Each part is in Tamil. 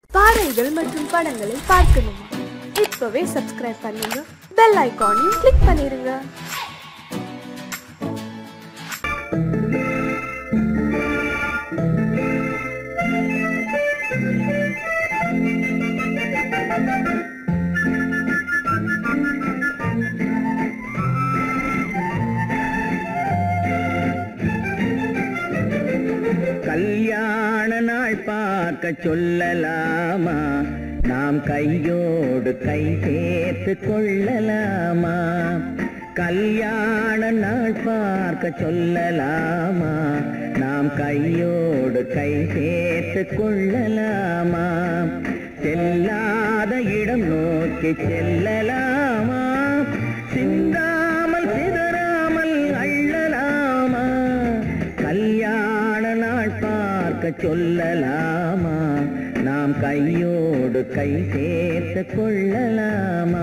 பாடல்கள் மற்றும் படங்களை பார்க்கணுமா இப்பவே சப்ஸ்கிரைப் பண்ணுங்க பெல் ஐகானையும் கிளிக் பண்ணிருங்க கல்யாண நாள் பார்க்க சொல்லலாமா நாம் கையோடு கை சேர்த்து கொள்ளலாமா கல்யாண நாள் பார்க்க சொல்லலாமா நாம் கையோடு கை சேர்த்து கொள்ளலாமா செல்லாத இடம் நோக்கி செல்லலாமா சிந்தாமல் சிதறாமல் அள்ளலாமா கல்யாண நாள் பார்க்க சொல்லலாமா நாம் கையோடு கை சேர்த்து கொள்ளலாமா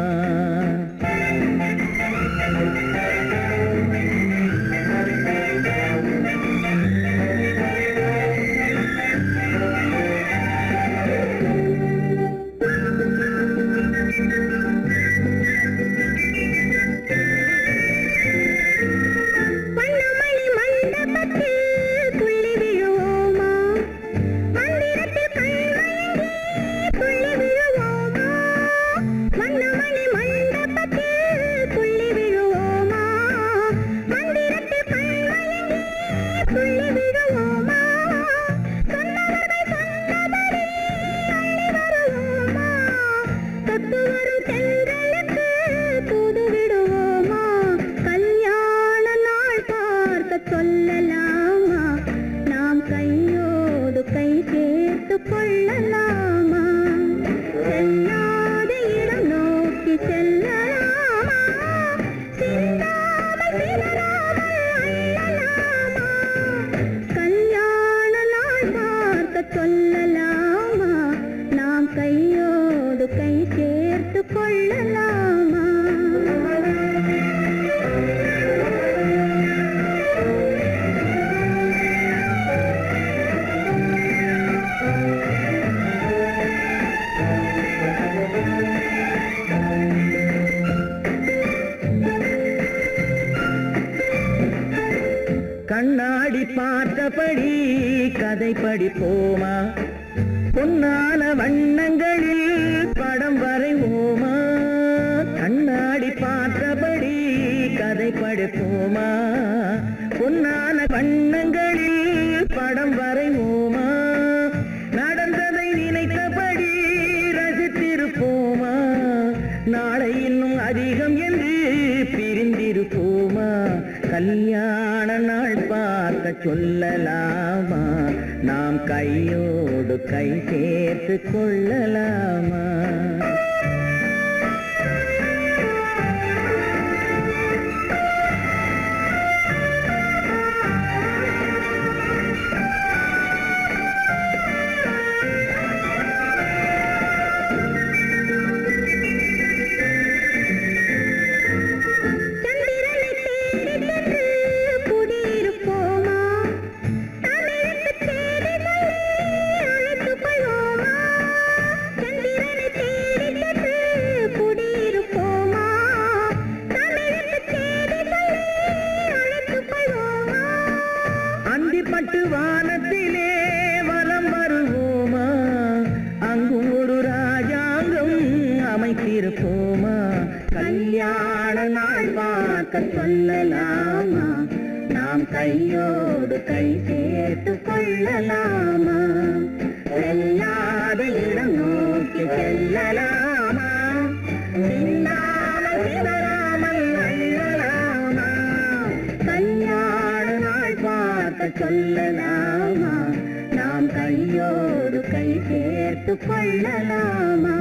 வண்ணமணி மண்டபத்தில் துள்ளி விழுவோமா மந்திரத்தில் கண்மயங்கி துள்ளி விழுவோமா வண்ணமணி மண்டபத்தில் துள்ளி விழுவோமா மந்திரத்தில் கண்மயங்கி துள்ளி விழுவோமா சொன்னவர்கள் சொன்னபடி அள்ளி வருவோமா தொட்டு வரும் தென்றலுக்கு தூது விடுவோமா கல்யாண நாள் பார்க்க சொல்லலாமா நாம் கையோடு கை சேர்த்து கொள்ளலாமா செல்லாத இடம் நோக்கி செல்லலாமா சிந்தாமல் சிதறாமல் அள்ளலாமா கல்யாண நாள் பார்க்க சொல்லலாமா நாம் கையோடு கை சேர்த்து கொள்ளலாமா கண்ணாடி பார்த்தபடி கதை படிப்போமா பொன்னான வண்ணங்களில் படம் வரைவோமா கண்ணாடி பார்த்தபடி கதை படிப்போமா பொன்னான வண்ணங்களில் படம் வரைவோமா நடந்ததை நினைத்தபடி ரசித்திருப்போமா நாளை இன்னும் அதிகம் என்று பிரிந்திருப்போமா கல்யாண நாள் பார்க்க சொல்லலாமா நாம் கையோடு கை சேர்த்து கொள்ளலாமா சந்திரனை தேடி சென்று குடியிருப்போமா தமிழுக்கு தேடி சொல்லி அழைத்துக் கொள்வோமா சந்திரனை தேடி சென்று குடியிருப்போமா தமிழுக்கு தேடி சொல்லி அழைத்துக் கொள்வோமா அந்திப்பட்டு வானத்திலே வலம் வருவோமா அங்கும் ஒரு ராஜாங்கம் அமைத்திருப்போமா கல்யாண நாள் பார்க்க சொல்லலாமா நாம் கையோடு கை சேர்த்து கொள்ளலாமா செல்லாத இடம் நோக்கி செல்லலாமா சிந்தாமல் சிதறாமல் அள்ளலாமா கல்யாண நாள் பார்க்க சொல்லலாமா நாம் கையோடு கை சேர்த்து கொள்ளலாமா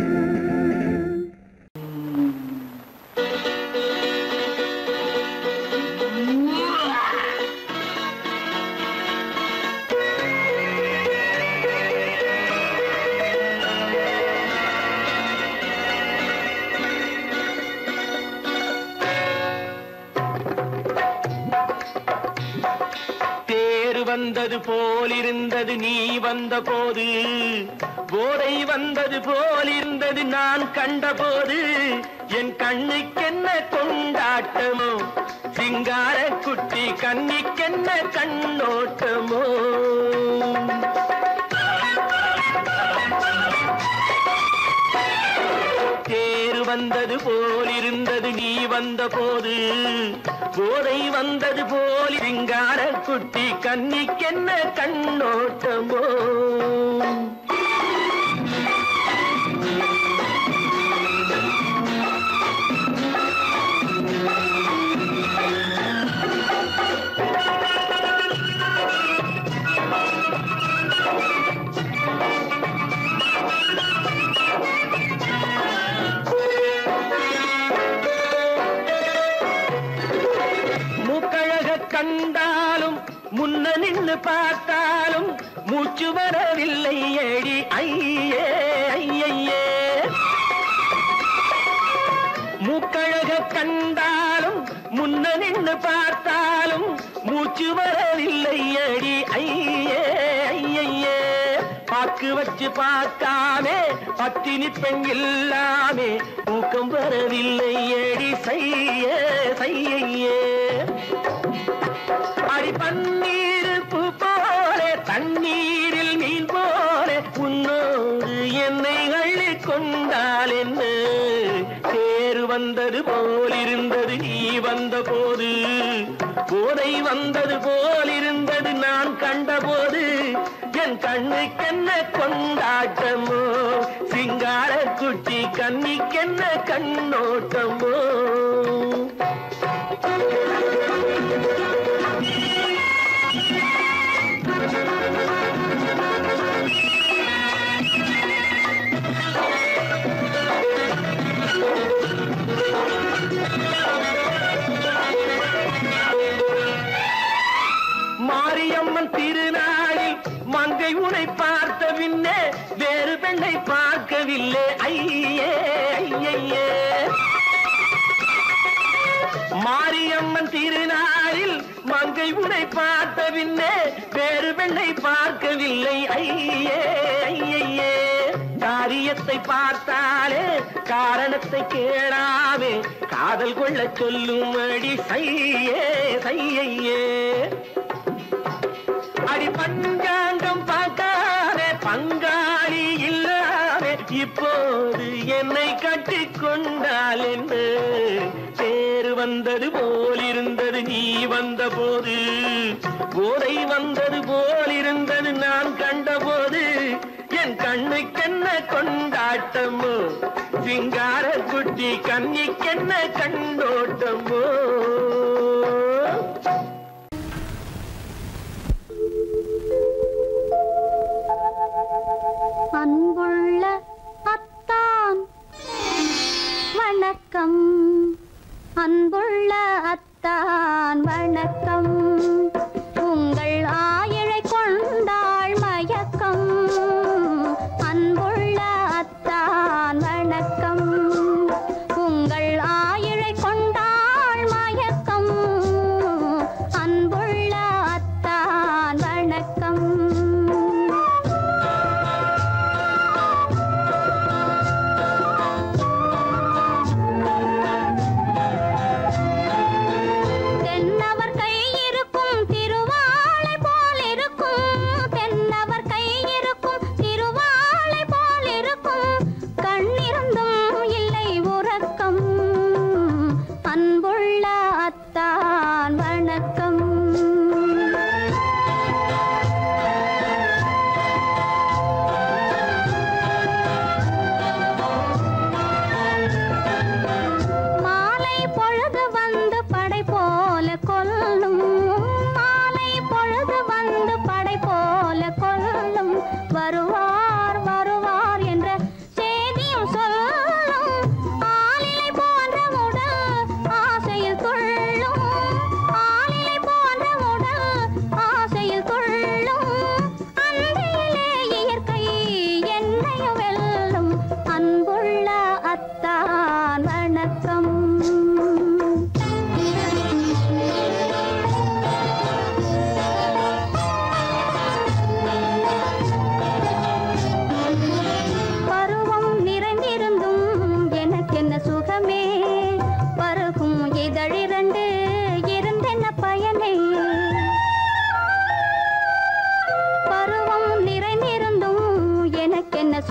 தேர் வந்தது போலிருந்தது நீ வந்த போது போதை வந்தது போல் இருந்தது நான் கண்டபோது என் கண்ணுக்கென்ன கொண்டாட்டமோ சிங்கார குட்டி கண்ணிக்கென்ன கண்ணோட்டமோ தேர் வந்தது போல் இருந்தது நீ வந்த போது போதை வந்தது போல் சிங்கார குட்டி கண்ணிக்கென்ன கண்ணோட்டமோ மூக்கழக கண்டாலும் முன்ன நின்னு பார்த்தாலும் மூச்சு வரவில்லை ஏடி ஐயே ஐயையே மூக்கழக கண்டாலும் முன்ன நின்னு பார்த்தாலும் மூச்சு வரவில்லை அடி ஐயே ஐயையே பாக்கு வச்சு பார்க்காமே பத்தினி பெண் இல்லாமே தூக்கம் வரவில்லை அடி செய்ய செய்யையே அடி பன்னீர் பூ போல தண்ணீரில் மீன் போல உன்னோடு என்னை அள்ளி கொண்டால் என்ன தேர் வந்தது போல் இருந்தது நீ வந்த போது போதை வந்தது போல் இருந்தது நான் கண்டபோது என் கண்ணுக்கென்ன கொண்டாட்டமோ சிங்கார குட்டி கண்ணிக்கென்ன கண்ணோட்டமோ மாரியம்மன் திருநாளில் மங்கை உனை பார்த்த பின்னே வேறு பெண்ணை பார்க்கவில்லை ஐயே ஐயையே மாரியம்மன் திருநாளில் மங்கை உனை பார்த்த பின்னே வேறு பெண்ணை பார்க்கவில்லை ஐயே ஐயையே காரியத்தை பார்த்தாலே காரணத்தை கேளாமே காதல் கொள்ள சொல்லும் அடி சையே சையையே அடி பஞ்சாங்கம் பார்க்காதே பங்காளி இல்லாமே இப்போது என்னை கட்டிக் கொண்டால் என்று தேர் வந்தது போல் இருந்தது நீ வந்த போது போதை வந்தது போல் இருந்தது நான் கண்டபோது என் கண்ணுக்கென்ன கொண்டாட்டமோ சிங்கார குட்டி கண்ணிக்கென்ன கண்டோட்டமோ அன்புள்ள அத்தான் வணக்கம் அன்புள்ள அத்தான் வணக்கம் உங்கள் ஆயிழை கொண்டாள் மயக்கம் அன்புள்ள அத்தான் வணக்கம் உங்கள் ஆயிழை கொண்டாள் மயக்கம் அன்புள்ள அத்தான் வணக்கம் தென்னவர் கை இருக்கும் திருவாளை போல் இருக்கும் தென்னவர் கை இருக்கும் திருவாளை போல் இருக்கும் கண்ணிருந்தும் இல்லை உறக்கம் அன்புள்ள அத்தான் வணக்கம் மாலை பொழுது வந்து படை போல கொல்லும் மாலை பொழுது வந்து படை போல கொல்லும் வருவார் வருவார் என்ற செய்தியும் சொல்லும் ஆளிலை போன்ற உடல் ஆசையில் துள்ளும் ஆளிலை போன்ற உடல் ஆசையில் துள்ளும் அன்றையிலே இயற்கை என்னையும் வெல்லும் அன்புள்ள அத்தான் வணக்கம்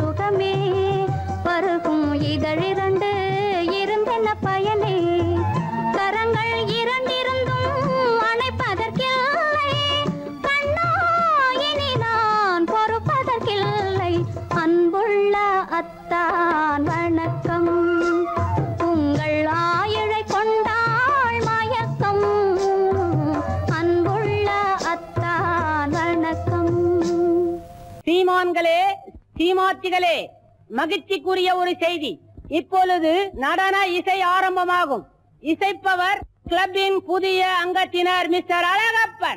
சுகமே பருகும் இதழிரண்டு இருந்தென்ன பயனே கரங்கள் இரண்டிருந்தும் அணைப்பதற்கில்லை கண்ணா இனி நான் பொறுப்பதற்கில்லை அன்புள்ள அத்தான் வணக்கம் உங்கள் ஆயுளை கொண்டாள் மயக்கம் அன்புள்ள அத்தான் வணக்கம் சீமான்களே சீமாத்திகளே மகிழ்ச்சிக்குரிய ஒரு செய்தி இப்பொழுது நடன இசை ஆரம்பமாகும் இசைப்பவர் கிளப்பின் புதிய அங்கத்தினர் மிஸ்டர் அழகப்பன்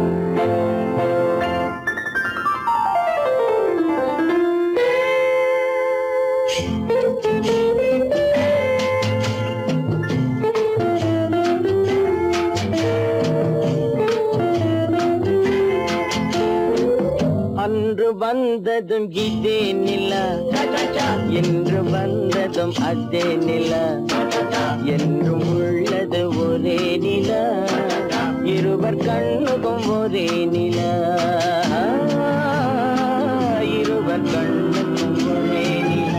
அன்று வந்ததும் இதே நில என்று வந்ததும் அதே நில என்றும் உள்ளது ஒரே நில இருவர் கண்ணுக்கும் ஒரே நில இருவர் கண்ணுக்கும் ஒரே நில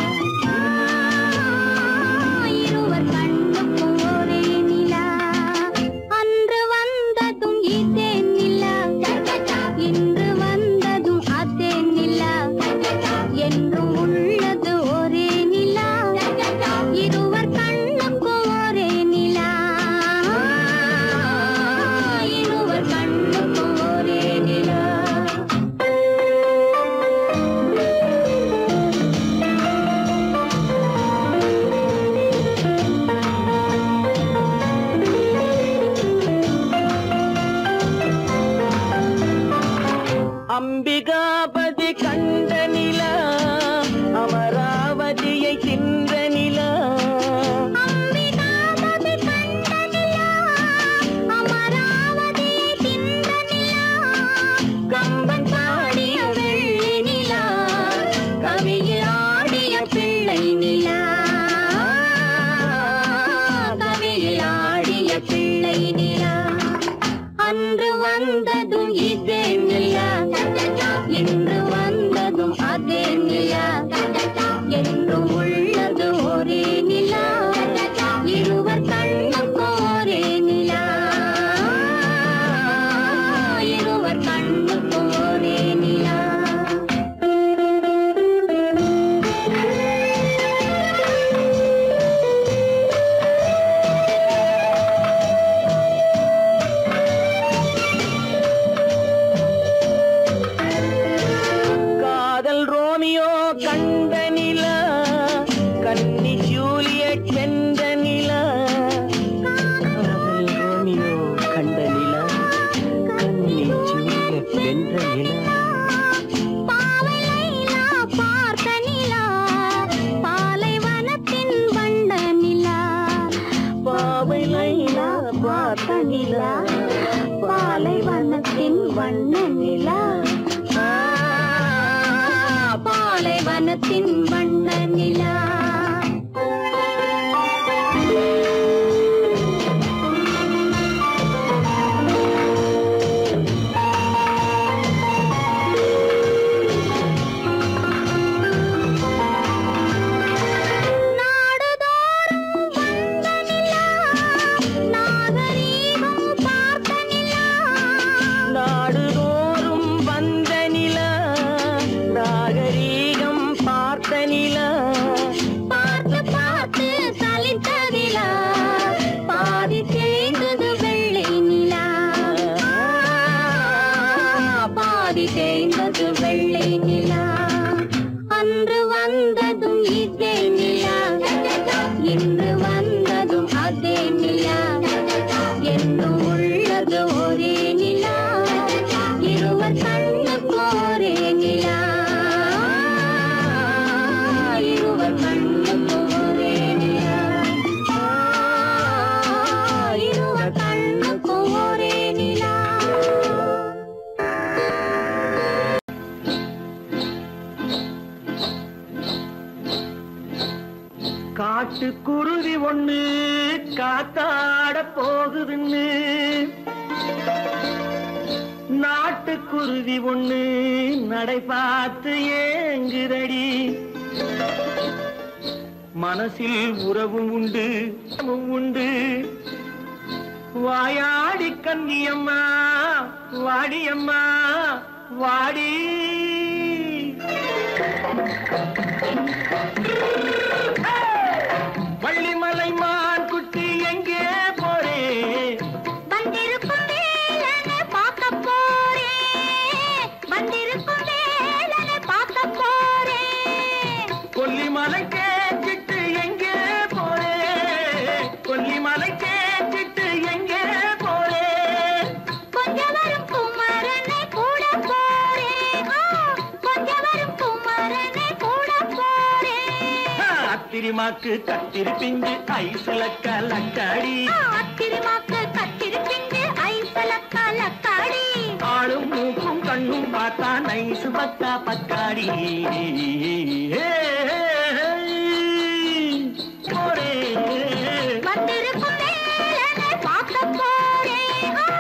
இருவர் கண்ணுக்கும் ஒரே நிலா அன்று வந்ததும் இதே நிலா இன்று வந்ததும் அதே நிலா என்றும் உள்ளது ஒரே நிலா இருவர் கண்ணுக்கும் ஒரே நிலா இருவர் கண்ணுக்கும் ஒரே நிலா அம்பிகாபதி கண்ட நிலா அமராவதியை தின்ற நிலா அம்பிகாபதி கண்ட நிலா அமராவதியை தின்ற நிலா கம்பன் பாடிய வெள்ளி நிலா கவியில் ஆடிய பிள்ளை நிலா கவியில் ஆடிய பிள்ளை நிலா அன்று வந்ததும் இதே நிலா இன்று வந்ததும் அதே நிலா என்றும் உள்ளது ஒரே நிலா இருவர் கண்ணுக்கும் ஒரே நிலா இருவர் கண்ணுக்கும் ஒரே நிலா காதல் ரோமியோ கண்ட நிலா கன்னி ஜூலியட் வென்ற நிலா காதல் ரோமியோ கண்ட நிலா கன்னி ஜூலியட் வென்ற நிலா பாவை லைலா பார்த்த நிலா பாலைவனத்தின் வண்ட நிலா பாவை லைலா பார்த்த நிலா பாலைவனத்தின் வண்ண நிலா ஆ, பாலைவனத்தின் வண்ண நிலா நாடுதோறும் வந்த நிலா நாகரீகம் பார்த்த நிலா நாடுதோறும் வந்த நிலா நாகரீகம் பார்த்த நிலா பார்த்து பார்த்து சலித்ததிலா பாதி தேய்ந்தது வெள்ளை நிலா பாதி தேய்ந்தது வெள்ளை நிலா அன்று வந்ததும் இதே நிலா இன்று வந்ததும் அதே நிலா என்றும் உள்ளது ஒரே நிலா இருவர் கண்ணுக்கு ஒரே நிலா இருவர் கண்ணுக்கு ஒரே நிலா இருவர் கண்ணுக்கு ஒரே நிலா காட்டு குருவி ஒண்ணு காத்தாட போகுதுன்னு நாட்டுக்குருவி ஒண்ணு நடை பார்த்து ஏங்குதடி மனசில் உறவும் உண்டு உறவும் உண்டு வாயாடி கன்னியம்மா வாடியம்மா வாடி வள்ளிமலை மான் குட்டி எங்கே போறே வந்திருக்கும் வேலனை பார்க்க போறேன் வந்திருக்கும் வேலனை பார்க்க போறேன் கொல்லிமலை கேட்டுட்டு எங்கே போறே கொல்லிமலை கேட்டுட்டு எங்கே போறே கொஞ்சம் வரும் குமரனை கூட போறேன் ஆ, கொஞ்சம் வரும் குமரனை கூட போறேன் அத்திரிமாக்கு கத்திரி பிஞ்சு ஐசுல கலக்காடி ஆ, அத்திருமாக்கு கத்திருப்பிண்டு ஐசல கலக்காடி ஆளும் மூக்கும் கண்ணும் பார்த்தா நைசு பக்கா பக்காடி போறே வந்திருக்கும் வேலனை பார்க்க போறேன் ஆ.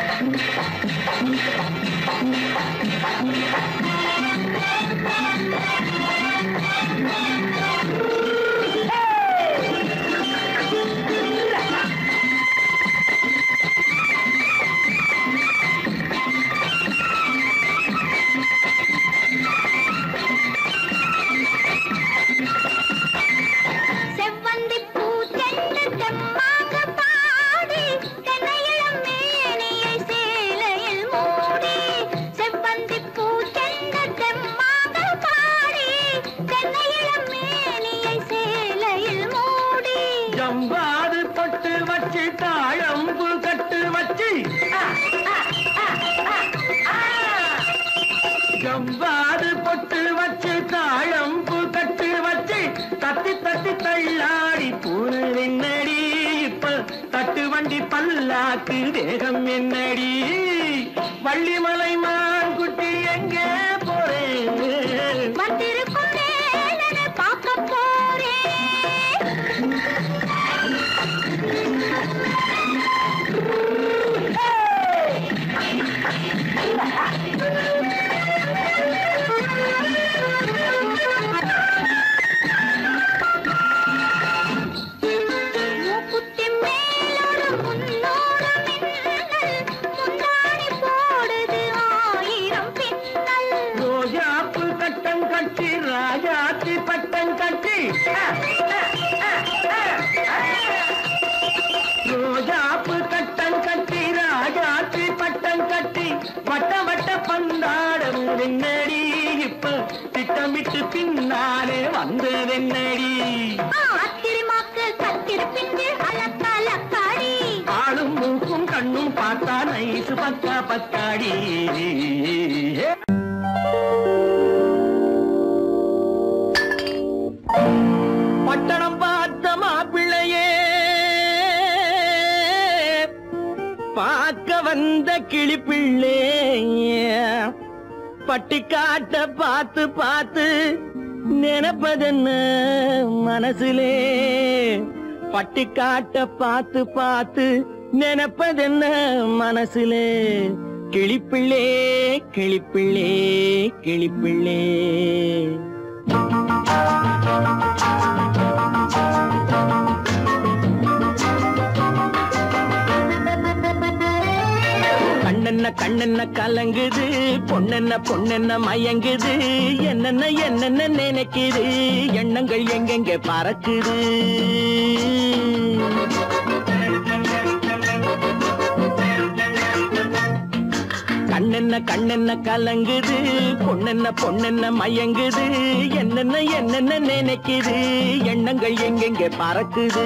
செவ்வந்தி பூ செண்டு தெம்மாக பாடி தென்னையிளம் மேனியை சேலையில் மூடி செவ்வந்தி பூ செண்டு தெம்மாக பாடி தென்னையிளம் மேனியை சேலையில் மூடி ஜம்பாது பொட்டு வச்சு தாழம்பு கட்டு வச்சு ஜம்பாது பொட்டு வச்சு தாழம்பு கட்டு வச்சு தத்தி தத்தி தள்ளாடி பூரு என்னடி இப்ப தட்டு வண்டி பல்லாக்கு தேகம் என்னடி வள்ளிமலை மான் குட்டி எங்கே போறேன் வந்திருக்கும் வேலனை பார்க்க போறேன் மூக்குத்தி மேலோடு முன்னோடு மின்னல் முந்தாணி போடுது ஆயிரம் பின்னல் ரோஜாப்பு கட்டம் கட்டி ராஜாத்தி பட்டம் கட்டி ரோஜாப்பு கட்டம் கட்டி ராஜாத்தி பட்டம் கட்டி வட்ட வட்ட பந்தாடம் வெண்ணடி இப்ப திட்டமிட்டு பின்னாலே வந்ததென்னடி அத்திருமாக்கு கத்திருப்பிண்டு அலக்கலக்காடி ஆளும் மூக்கும் கண்ணும் பார்த்தா நைசு பக்கா பக்காடி பட்டணம் பார்த்த மாப்பிள்ளையே பார்க்க வந்த கிளிப்பிள்ளே பட்டிக்காட்ட பார்த்து பார்த்து நினைப்பதென்ன மனசுலே பட்டிக்காட்ட பார்த்து பார்த்து நினைப்பதென்ன மனசுலே கிளிப்பிள்ளே கிளிப்பிள்ளே கிளிப்பிள்ளே கண்ணென்ன கண்ணென்ன கலங்குது பொண்ணென்ன பொண்ணென்ன மயங்குது என்னென்ன என்னென்ன நினைக்குது எண்ணங்கள் எங்கெங்க பறக்குது கண்ணென்ன கண்ணென்ன கலங்குது பொண்ணென்ன பொண்ணென்ன மயங்குது என்னென்ன என்னென்ன நினைக்குது எண்ணங்கள் எங்கெங்க பறக்குது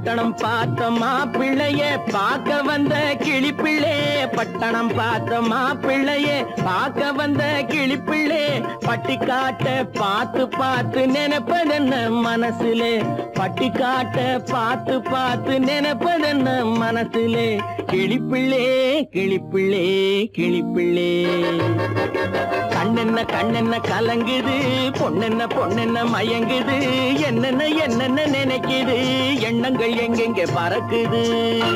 பட்டணம் பார்த்த மாப்பிள்ளையே பார்க்க வந்த கிளிப்பிள்ளே பட்டணம் பார்த்த மாப்பிள்ளையே பார்க்க வந்த கிளிப்பிள்ளே பட்டி காட்ட பார்த்து பார்த்து நினைப்பதென்ன மனசுலே பட்டி காட்ட பார்த்து பார்த்து நினைப்பதென்ன மனசுலே கிளிப்பிள்ளே கிளிப்பிள்ளே கிளிப்பிள்ளே கண்ணென்ன கண்ணென்ன கலங்குது பொண்ணென்ன பொண்ணென்ன மயங்குது என்னென்ன என்னென்ன நினைக்குது எண்ணங்கள் எங்கெங்க பறக்குது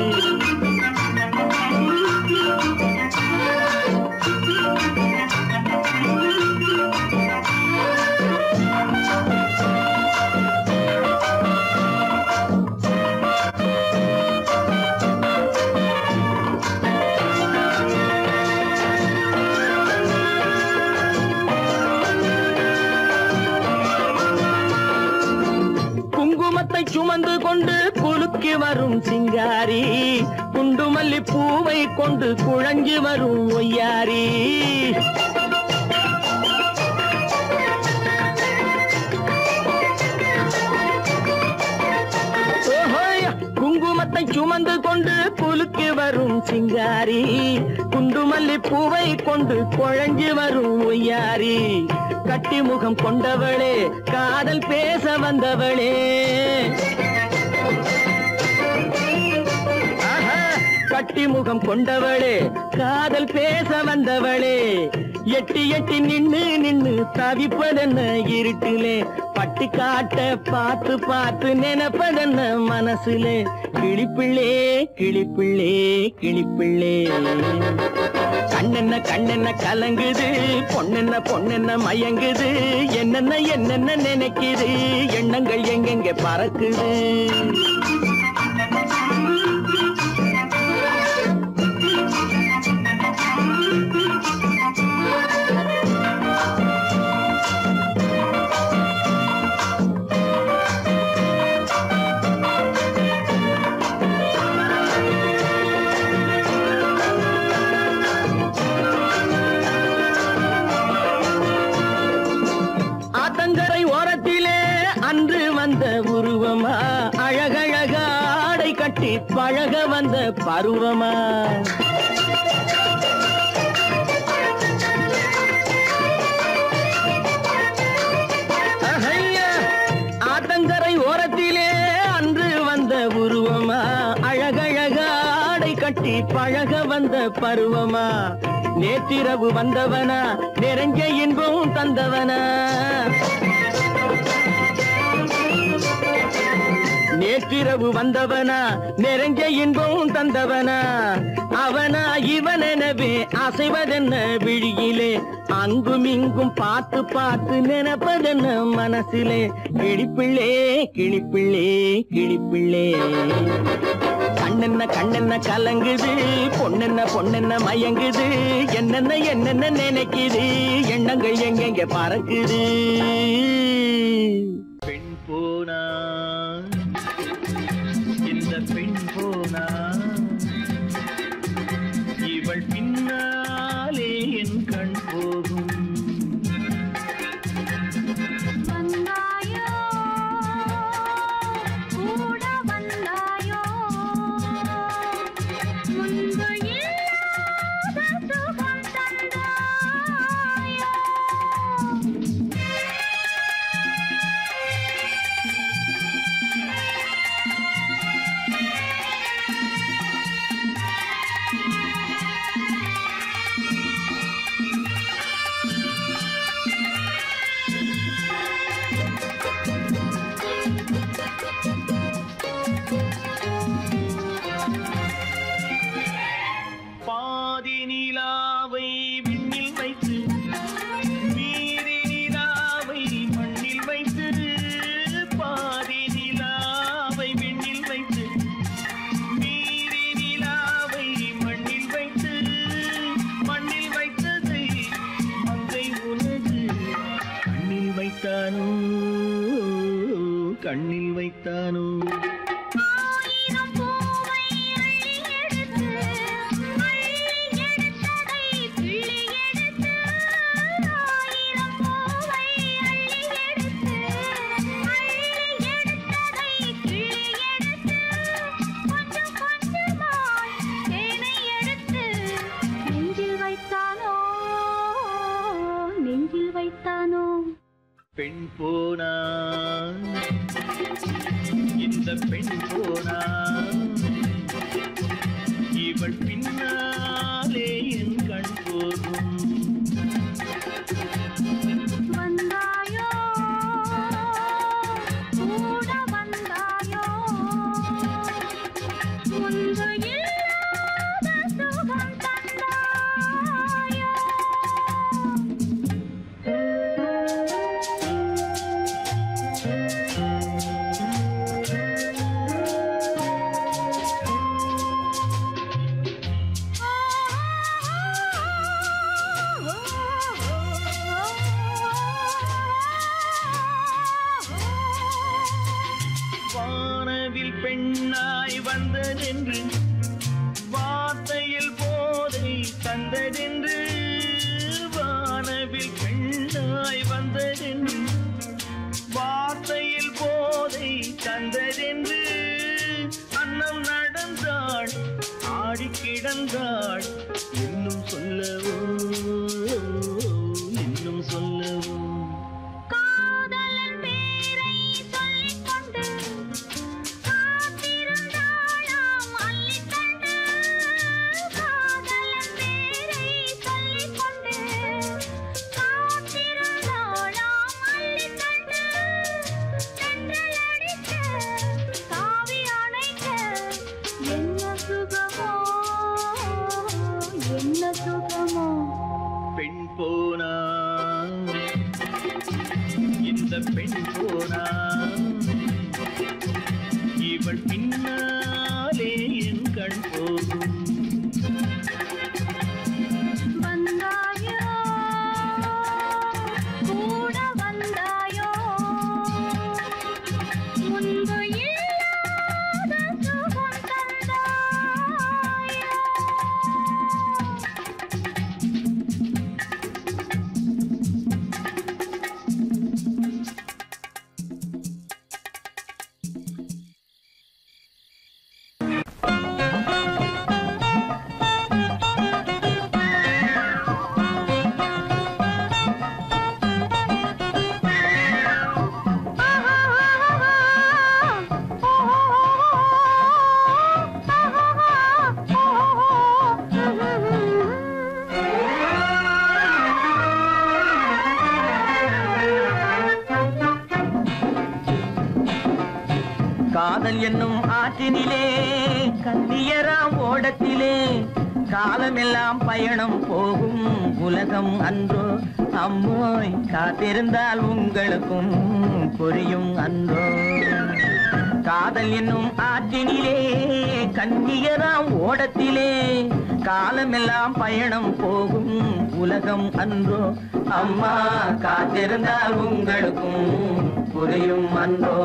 குங்குமத்தை சுமந்து கொண்டு குலுக்கி வரும் சிங்காரி குண்டுமல்லி பூவை கொண்டு குழஞ்சி வரும் ஒய்யாரி ஓஹோய், குங்குமத்தை சுமந்து கொண்டு குலுக்கி வரும் சிங்காரி குண்டுமல்லி பூவை கொண்டு குழஞ்சி வரும் ஒய்யாரி கட்டி முகம் கொண்டவளே காதல் பேச வந்தவளே ஆஹா, கட்டி முகம் கொண்டவளே காதல் பேச வந்தவளே எட்டி எட்டி நின்னு நின்னு தவிப்பதென்ன இருட்டிலே பட்டி காட்ட பார்த்து பார்த்து நினைப்பதென்ன மனசுலே கிளிப்பிள்ளே கிளிப்பிள்ளே கிளிப்பிள்ளே கண்ணென்ன கண்ணென்ன கலங்குது பொண்ணென்ன பொண்ணென்ன மயங்குது என்னென்ன என்னென்ன நினைக்குது எண்ணங்கள் எங்கெங்க பறக்குது ஆத்தங்கரை ஓரத்திலே அன்று வந்த உருவமா அழகழக ஆடை கட்டி பழக வந்த பருவமா அஹையா, ஆத்தங்கரை ஓரத்திலே அன்று வந்த உருவமா அழகழக ஆடை கட்டி பழக வந்த பருவமா நேற்றிரவு வந்தவனா நிறைஞ்ச இன்பம் தந்தவனா நேற்றிரவு வந்தவனா நிறைஞ்ச இன்பம் தந்தவனா அவனா இவனெனவே அசைவதென்ன விழியிலே அங்கும் இங்கும் பார்த்து பார்த்து நினைப்பதென்ன மனசிலே கிளிப்பிள்ளே கிளிப்பிள்ளே கிளிப்பிள்ளே கண்ணென்ன கண்ணென்ன கலங்குது பொண்ணென்ன பொண்ணென்ன மயங்குது என்னென்ன என்னென்ன நினைக்குது எண்ணங்கள் எங்கெங்க பறக்குது பெண் போனா இந்த பெண் போனா இவள் பின்னாலே என் கண் போகும் வந்தாயோ கூட வந்தாயோ முன்பு இல்லாத சுகம் தந்தாயோ பாதி நிலாவை விண்ணில் வைத்து மீதி நிலாவை மண்ணில் வைத்து பாதி நிலாவை விண்ணில் வைத்து மீதி நிலாவை மண்ணில் வைத்து மண்ணில் வைத்ததை மங்கை உனது கண்ணில் வைத்தானோ கண்ணில் வைத்தானோ ஆயிரம் பூவை அள்ளி எடுத்து அள்ளி எடுத்ததை கிள்ளி எடுத்து ஆயிரம் பூவை அள்ளி எடுத்து அள்ளி எடுத்ததை கிள்ளி எடுத்து பெண் போனா இந்த பெண் போனா இவள் பின்னாலே என் கண் போகும் வந்தாயோ கூட வந்தாயோ முன்பு இல்லாத சுகம் தந்தாயோ வானவில் பெண்ணாய் வந்ததென்று வார்த்தையில் போதை தந்ததென்று வானவில் பெண்ணாய் வந்ததென்று வார்த்தையில் போதை தந்ததென்று அன்னம் நடந்தாள் ஆடி கிடந்தாள் இன்னும் சொல்லவோ இன்னும் சொல்லவோ காதலன் பேரை சொல்லிக் கொண்டு காத்திருந்தாளாம் அள்ளித்தண்டு காதலன் பேரை சொல்லிக் கொண்டு காத்திருந்தாளாம் அள்ளித்தண்டு தென்றல் அடிக்க தாவி அணைக்க என்ன சுகமோ என்ன சுகமோ பெண் போனா இந்த பெண் போனா இவள் பின்னாலே என் கண் போகும் வந்தாயோ கூட வந்தாயோ முன்பு இல்லாத சுகம் தந்தாயோ காதல் என்னும் ஆற்றினிலே கண்ணியராம் ஓடத்திலே காலமெல்லாம் பயணம் போகும் உலகம் அன்றோ அம்மோய் காத்திருந்தால் உங்களுக்கும் புரியும் அன்றோ காதல் என்னும் ஆற்றினிலே கண்ணியராம் ஓடத்திலே காலமெல்லாம் பயணம் போகும் உலகம் அன்றோ அம்மா காத்திருந்தால் உங்களுக்கும் புரியும் அன்றோ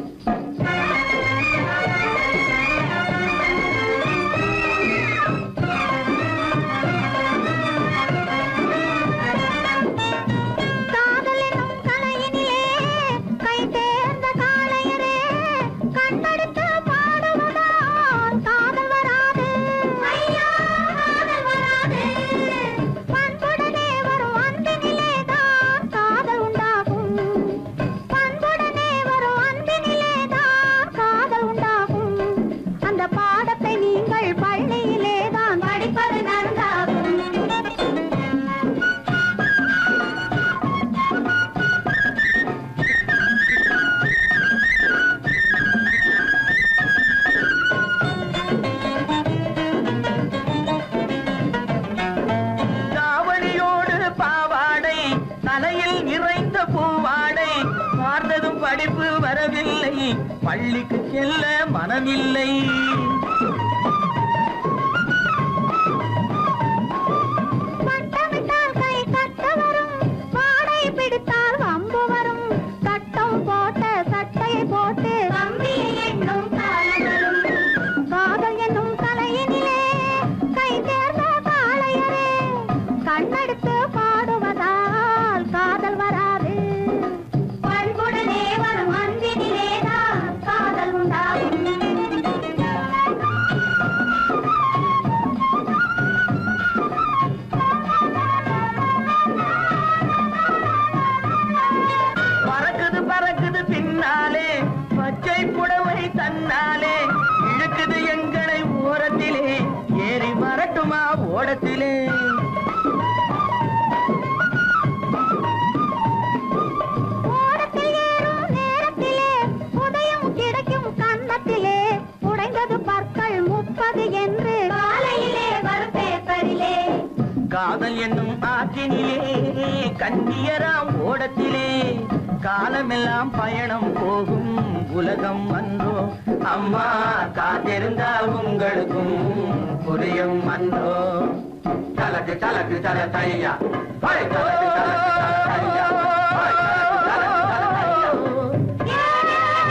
காதலெனும் கலையினிலே கை தேர்ந்த காளையரே கண்படுத்த பாடுவதால் காதல் வராது ஐயா காதல் வராது பண்புடனே வரும் அன்பினிலே தான் காதல் உண்டாகும் பண்புடனே வரும் அன்பினிலே தான் காதல் உண்டாகும் அந்த பாடத்தை நீங்கள் பள்ளியிலே தான் படிப்பது நன்றாகும் தாவணியோடு பாவாடை தலையில் நிறைந்த பூவாடை பார்த்ததும் படிப்பு வரவில்லை பள்ளிக்கு செல்ல மனமில்லை வட்டமிட்டால் கை கட்ட வரும் வாடை பிடித்தால் வம்பு வரும் கட்டம் போட்ட சட்டையை போட்டு கம்பியை எண்ணும் காலம் வரும் காதல் என்னும் தலையினிலே கை தேர்ந்த காளையரே கண்ணெடுத்து பாடுவதால் காதல் வராது பண்புடனே வரும் அன்பினிலே தான் காதல் உண்டாகும் ஆற்றினிலே கண்ணியராம் ஓடத்திலே காலமெல்லாம் பயணம் போகும் உலகம் அன்றோ அம்மா காத்திருந்தால் உங்களுக்கும் புரியும் அன்றோ தலக்கு தலக்கு தல தையா ஹோய், தலக்கு தலக்கு தல தையா ஹோய், தலக்கு தலக்கு தல தையா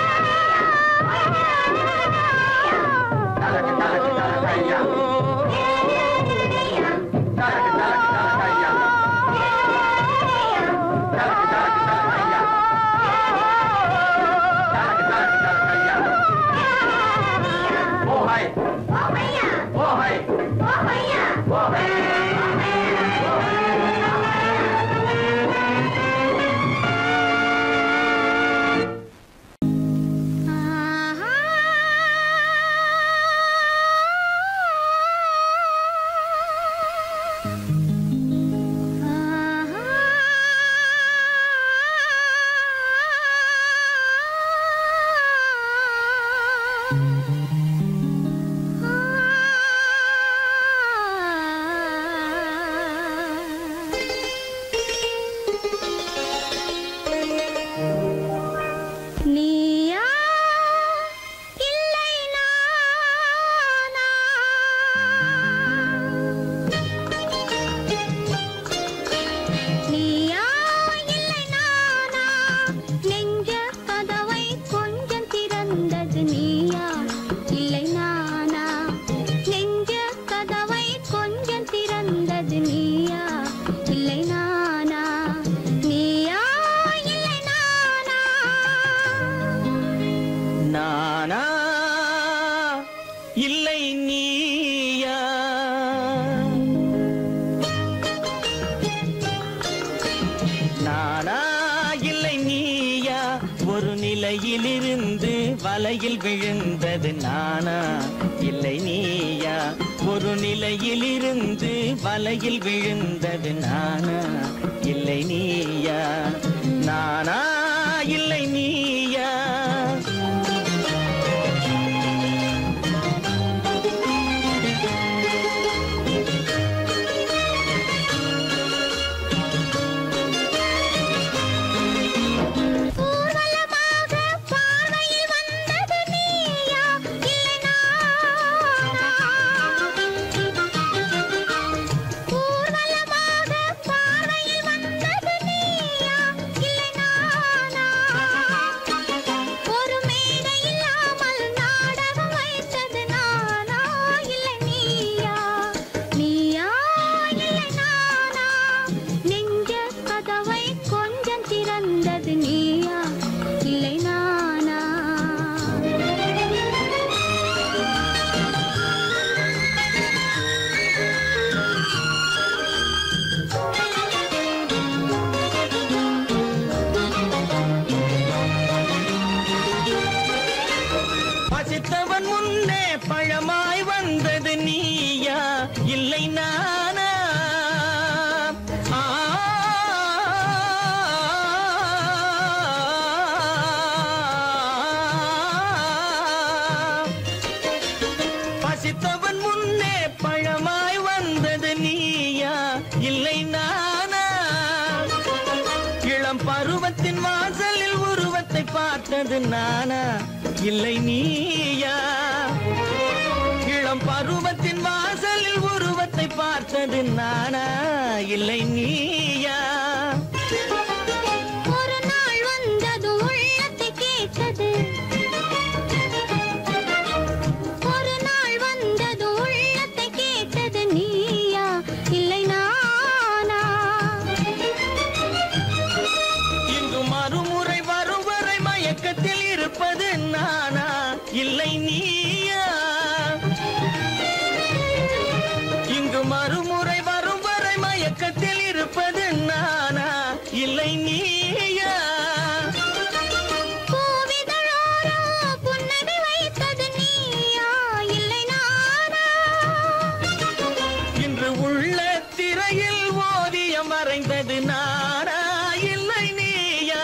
தலக்கு தலக்கு தல தையா தலக்கு தலக்கு தல தையா தலக்கு தலக்கு தல தையா தலக்கு தலக்கு தல தையா ஓ ஹாய் ஓ ஹாய் ஓ ஹாய் நீயா இல்லை நானா நீயா இல்லை நானா நெஞ்ச கதவை கொஞ்சம் திறந்தது நீயா இல்லை நானா நெஞ்ச கதவை கொஞ்சம் திறந்தது நீயா இல்லை நானா நீயா இல்லை நானா நானா இல்லை நீயா நானா இல்லை நீயா ஒரு நிலையிலிருந்து வலையில் விழுந்தது நானா இல்லை நீயா ஒரு நிலையிலிருந்து வலையில் விழுந்தது நானா இல்லை நீயா நானா இல்லை நீயா ஊர்வலமாக பார்வையில் வந்தது நீயா இல்லை நானா ஊர்வலமாக பார்வையில் வந்தது நீயா இல்லை நானா ஒரு மேடை இல்லாமல் நாடகம் வைத்தது நானா இல்லை நீயா நீயா இல்லை நானா நெஞ்ச கதவை கொஞ்சம் திறந்தது நீயா இல்லை நானா பசித்தவன் முன்னே பழமாய் வந்தது நீயா இல்லை நானா ஆ. பசித்தவன் முன்னே பழமாய் வந்தது நீயா இல்லை நானா இளம் பருவத்தின் வாசலில் உருவத்தை பார்த்தது நானா இல்லை நீயா இளம் பருவத்தின் வாசலில் உருவத்தை பார்த்தது நானா இல்லை நீயா ஒரு நாள் வந்தது உள்ளத்தை கேட்டது ஒரு நாள் வந்தது உள்ளத்தை கேட்டது நீயா இல்லை நானா இங்கு மறுமுறை வரும் வரை மயக்கத்தில் இருப்பது நானா இல்லை நீயா இங்கு மறுமுறை வரும் வரை மயக்கத்தில் இருப்பது நானா இல்லை நீயா பூவிதழோரோ புன்னகை வைத்தது நீயா இல்லை நானா இன்று உள்ள திரையில் ஓவியம் வரைந்தது நானா இல்லை நீயா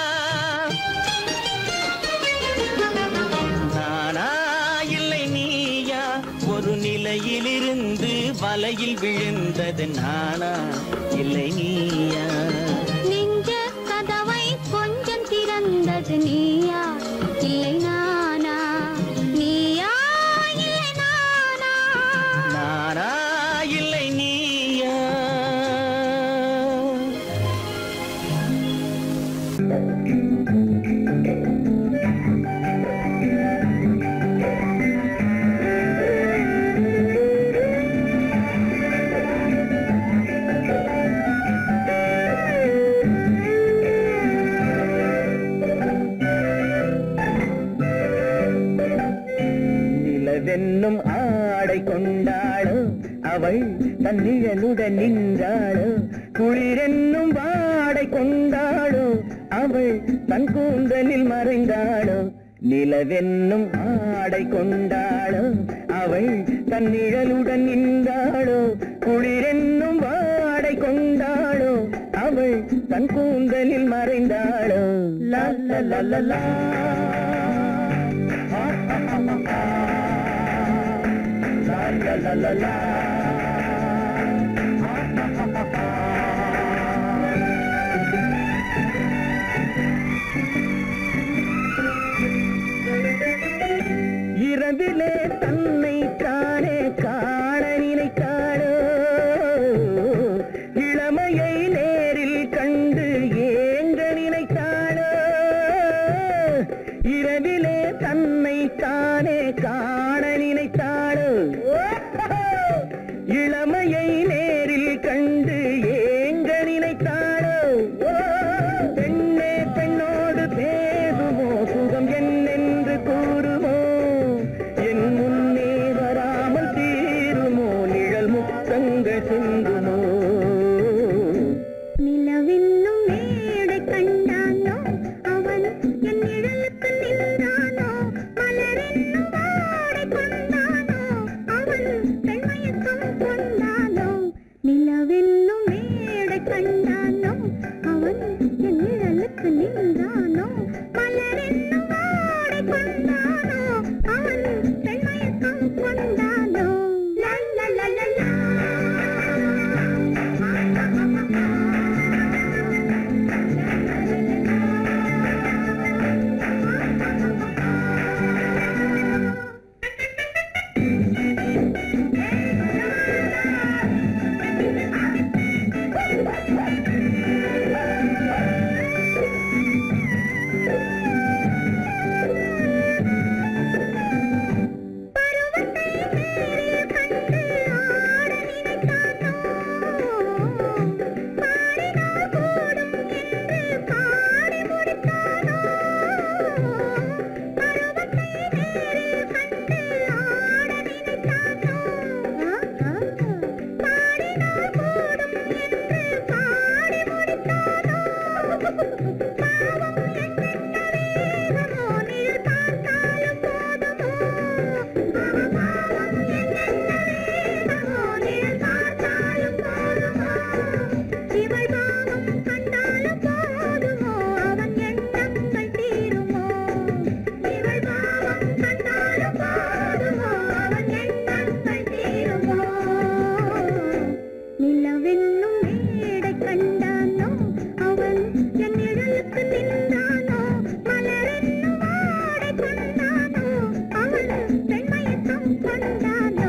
நானா இல்லை நீயா ஒரு நிலையிலிருந்து வலையில் விழுந்தது நானா இல்லை நீயா நெஞ்ச கதவை கொஞ்சம் திறந்தது நீயா இல்லை நானா நீயா இல்லை நானா நானா இல்லை நீயா நிலவென்னும் ஆடை கொண்டாளோ அவள் தன் நிழலுடன் நின்றாளோ குளிரென்னும் வாடை கொண்டாளோ அவள் தன் கூந்தலில் மறைந்தாளோ நிலவென்னும் ஆடை கொண்டாளோ அவள் தன் நிழலுடன் நின்றாளோ குளிரென்னும் வாடை கொண்டாளோ அவள் தன் கூந்தலில் மறைந்தாளோ லா லா லா லா லா La la la la. இரவிலே தன்னை காணே காண நினைத்தாளோ இளமையை நேரில் கண்டு ஏங்க நினைத்தாளோ இரவிலே தன்னை தானே காண நினைத்தாளோ இளமையை நேரில் கண்டு ஏங்க நினைத்தாளோ பெண்ணே பெண்ணோடு பேசுமோ சுகம் என்னென்று கூறுமோ என் முன்னே வராமல் தீருமோ நிழல் முத்தங்கள் சிந்துமோ நிலவென்னும் மேடை கண்டானோ அவன் என் நிழலுக்கு நின்றானோ மலரென்னும் வாடை கொண்டானோ அவன் பெண்மயக்கம் கொண்டானோ நிலவென்னும் மேடை கண்டானோ அவன் என் நிழலுக்கு நின்றானோ மலரென்னும் வாடை கொண்டானோ அவன் பெண்மயக்கம் கொண்டானோ லா லா லா லா லா இவள் பாவம் கண்டாலும் போதுமோ அவன் எண்ணங்கள் தீருமோ இவள் பாவம் கண்டாலும் போதுமோ அவன் எண்ணங்கள் தீருமோ நிலவென்னும் மேடை கண்டானோ அவன் என் நிழலுக்கு நின்றானோ மலரென்னும் வாடை கொண்டானோ அவன் பெண்மயக்கம் கொண்டானோ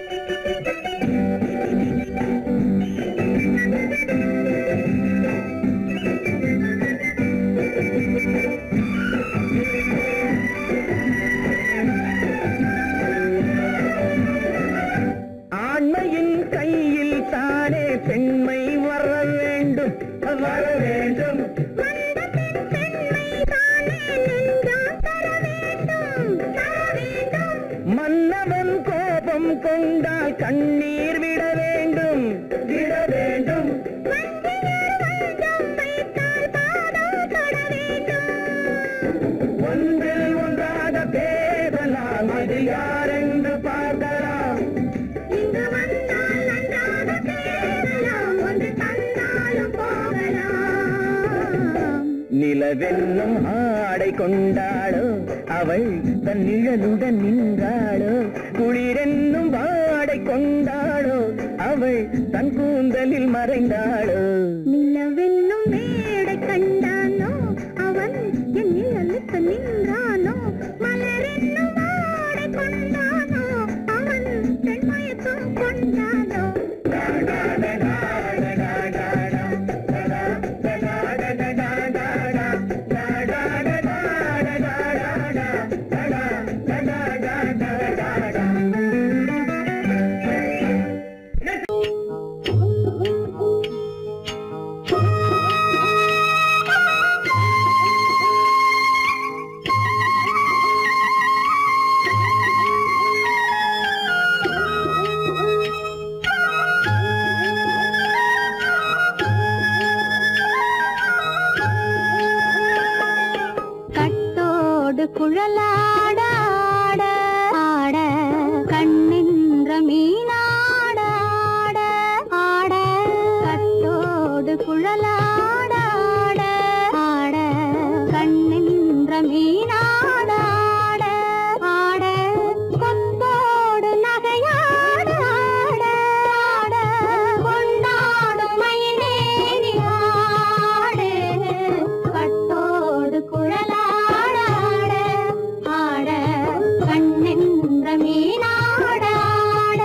ஆண்மையின் கையில் தானே பெண்மை வர வேண்டும் வர வேண்டும் மன்னவன் கோபம் கொண்டால் கண்ணீர் விட வேண்டும் விட வேண்டும் ஒன்றில் ஒன்றாக பேசலாம் அது யாரென்று பார்க்கலாம் இங்கு வந்தால் நன்றாக பேசலாம் ஒன்று தந்தாலும் போகலாம் நிலவென்னும் ஆடை கொண்டாளோ அவள் தன் நிழலுடன் நின்றாளோ குளிரென்னும் வாடை ஆடை கொண்டாளோ அவள் தன் கூந்தலில் மறைந்தாளோ நிலவென்னும் மேடை கண்டானோ அவன் என் நிழலுக்கு நின்றானோ மலரென்னும் ஆடை கொண்டானோ அவன் பெண்மயக்கம் கொண்டானோ கட்டோடு குழலாட ஆட ஆட கண்ணின்ற மீனாட ஆட ஆட கட்டோடு குழலாட ஆட ஆட கண்ணின்ற மீனாட ஆட ஆட கொத்தோடு நகையாட ஆட ஆட கொண்டாடும் மயிலேறி ஆடு கட்டோடு குழலாட ஆட ஆட கண்ணென்ற மீனாட ஆட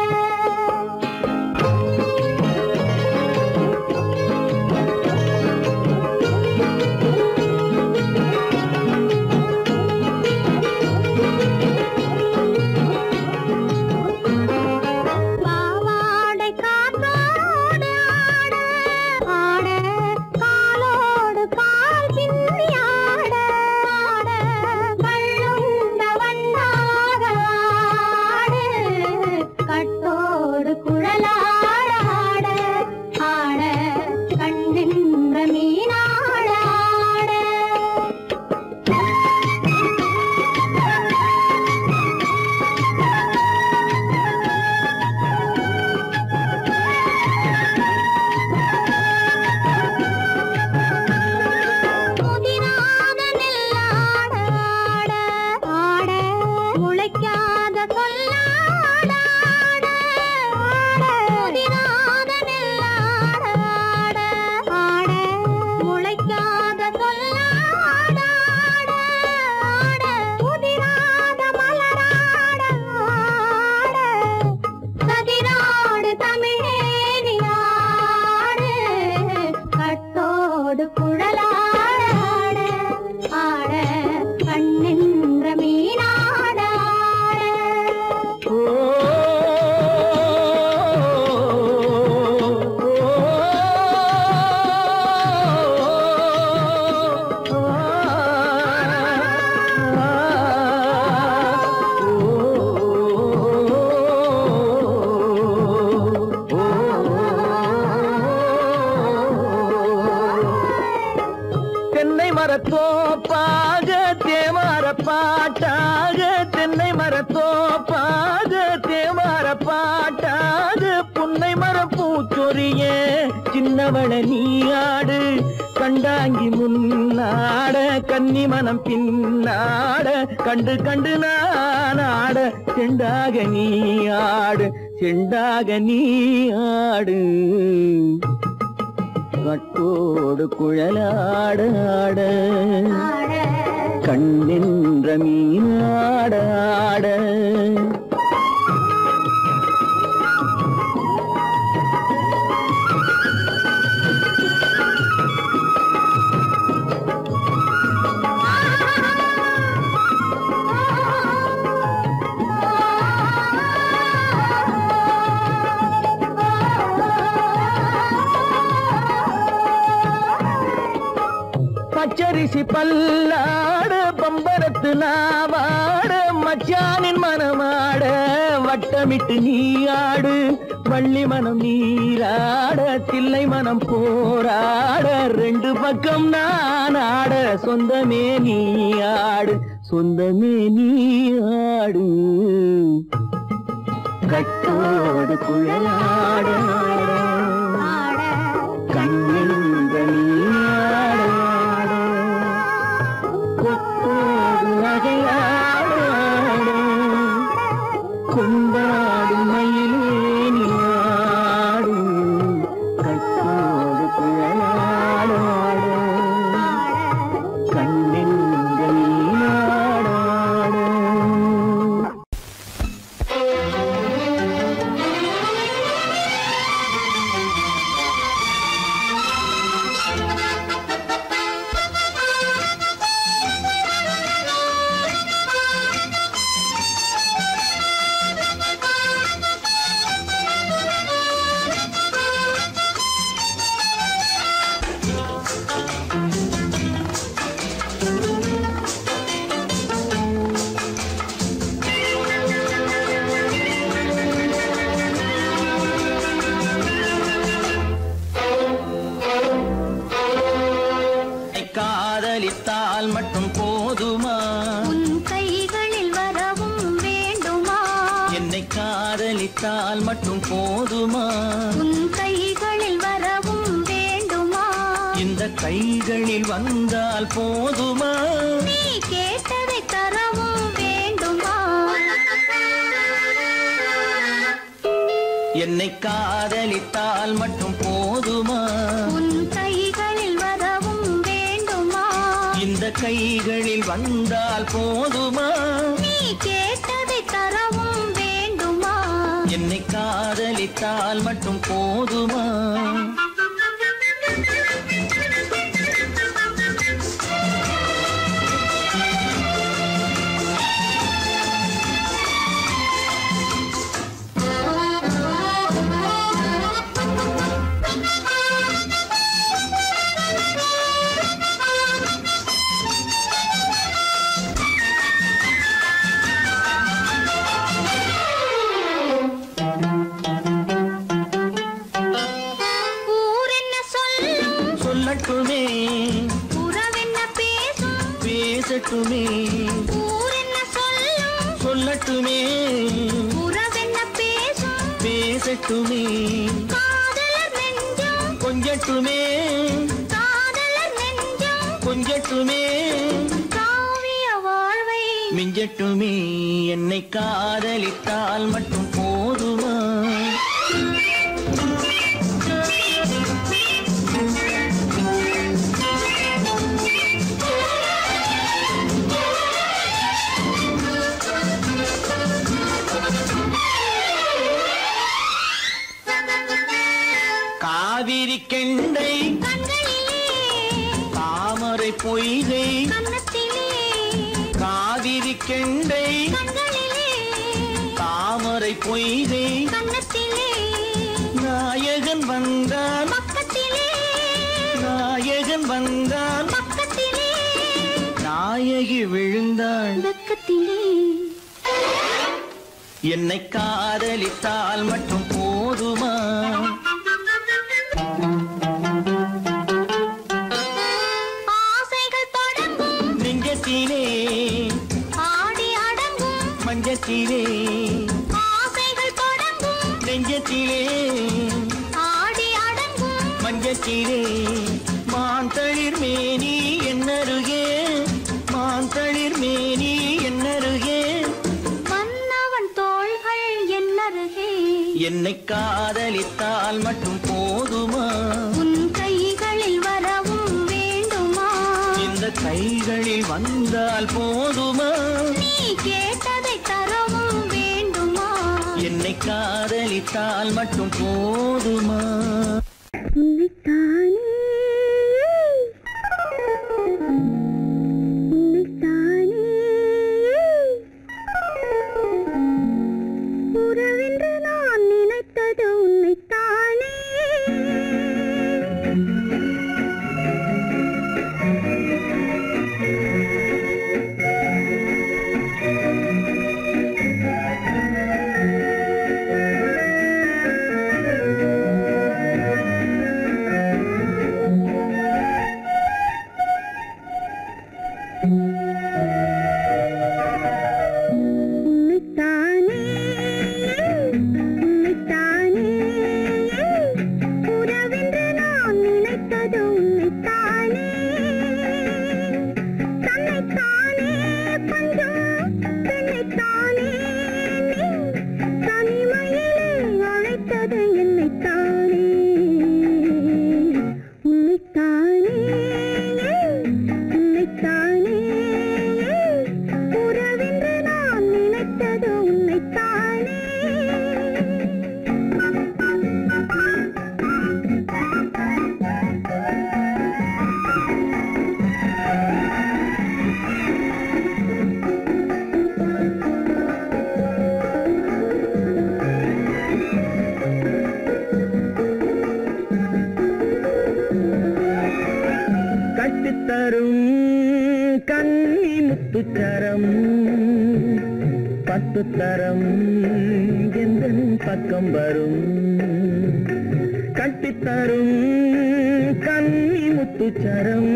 பாவாடை காற்றோடு ஆட ஆட காலோடு கால் பின்னி ஆட ஆட கள்ளுண்ட வண்ணாக ஆடு கட்டோடு குழலாட ஆட ஆட கண்ணின்ற மீனாட ஆட முதிராத நெல்லாட ஆட ஆட முளைக்காத சொல்லாட ஆட ஆட முதிராத நெல்லாட ஆட ஆட முளைக்காத சொல்லாட ஆட ஆட முதிராத மலராட ஆட கதிராடு தமிழேறி ஆடு கட்டோடு குழலாட ஆட ஆட கண்ணின்ற மீனாட ஆட தென்னை மரத்தோப்பாக தேமார பாட்டாக தென்னை மரத்தோப்பாக தேமார பாட்டாக புன்னை மரம் பூச்சொரிய சின்னவள நீயாடு கண்டாங்கி முன்னாட கன்னி மனம் பின்னாட கண்டு கண்டு நானாட செண்டாக நீயாடு செண்டாக நீயாடு கட்டோடு குழலாட ஆட ஆட கண்ணின்ற மீனாட ஆட பச்சரிசி பல்லாட பம்பரத்து நாவாட மச்சானின் மனமாட வட்டமிட்டு நீயாடு வள்ளி மனம் நீராட தில்லை மனம் போராட ரெண்டு பக்கம் நான் ஆட சொந்தமே நீயாடு சொந்தமே நீயாடு கட்டோடு குழலாட ஆட கண்ணின்ற நீயாட கொத்தோடு நகையாட கொண்டாடும் மயிலே காதலித்தால் மட்டும் போதுமா உன் கைகளில் வரவும் வேண்டுமா இந்த கைகளில் வந்தால் போதுமா நீ கேட்டதை தரவும் வேண்டுமா என்னை காதலித்தால் மட்டும் போதுமா உன் கைகளில் வரவும் வேண்டுமா இந்த கைகளில் வந்தால் போதுமா நீ கேட்டதை தரவும் வேண்டுமா என்னை காதலித்தால் மட்டும் போதுமா ஊர் என்ன சொல்லும் சொல்லட்டுமே உறவென்ன பேசும் பேசட்டுமே ஊர் என்ன சொல்லும் சொல்லட்டுமே உறவென்ன பேசும் பேசட்டுமே காதலர் நெஞ்சம் கொஞ்சட்டுமே காதலர் நெஞ்சம் கொஞ்சட்டுமே காவிய வாழ்வை மிஞ்சட்டுமே என்னை காதலித்தால் மட்டும் போதுமா காவிரி கெண்டை கண்களிலே தாமரை பொய்கை கன்னத்திலே காவிரி கெண்டை கண்களிலே தாமரை பொய்கை கன்னத்திலே நாயகன் வந்தான் பக்கத்திலே நாயகன் வந்தான் பக்கத்திலே நாயகி விழுந்தாள் வெக்கத்திலே என்னை காதலித்தால் மட்டும் போதுமா ஆசைகள் தொடங்கும் நெஞ்சத்திலே ஆடி அடங்கும் மஞ்சத்திலே ஆசைகள் தொடங்கும் நெஞ்சத்திலே ஆடி அடங்கும் மஞ்சத்திலே மாந்தளிர் மேனி என்னருகே மாந்தளிர் மேனி என்னருகே மன்னவன் தோள்கள் என்னருகே என்னை காதலித்தால் மட்டும் போதுமா உன் கைகளில் வரவும் வேண்டுமா இந்த கைகளில் வந்தால் போதுமா நீ கேட்டதை தரவும் வேண்டுமா என்னை காதலித்தால் மட்டும் போதுமா உன்னைத்தானே உன்னைத்தானே உறவென்று நான் நினைத்தது உன்னைத்தானே உன்னைத்தானே உன்னைத்தானே உறவென்று நான் நினைத்தது உன்னைத்தானே தன்னைத்தானே பஞ்சம் பெண்ணைத்தானே நீ தனிமையிலே அழைத்தது என்னைத்தானே உன்னைத்தானே உன்னைத்தானே உறவென்று நான் நினைத்தது உன்னைத்தானே கட்டித்தரும் கன்னி முத்துச்சரம் பத்து தரம் எந்த பக்கம் வரும் கட்டித்தரும் கன்னி முத்துச்சரம்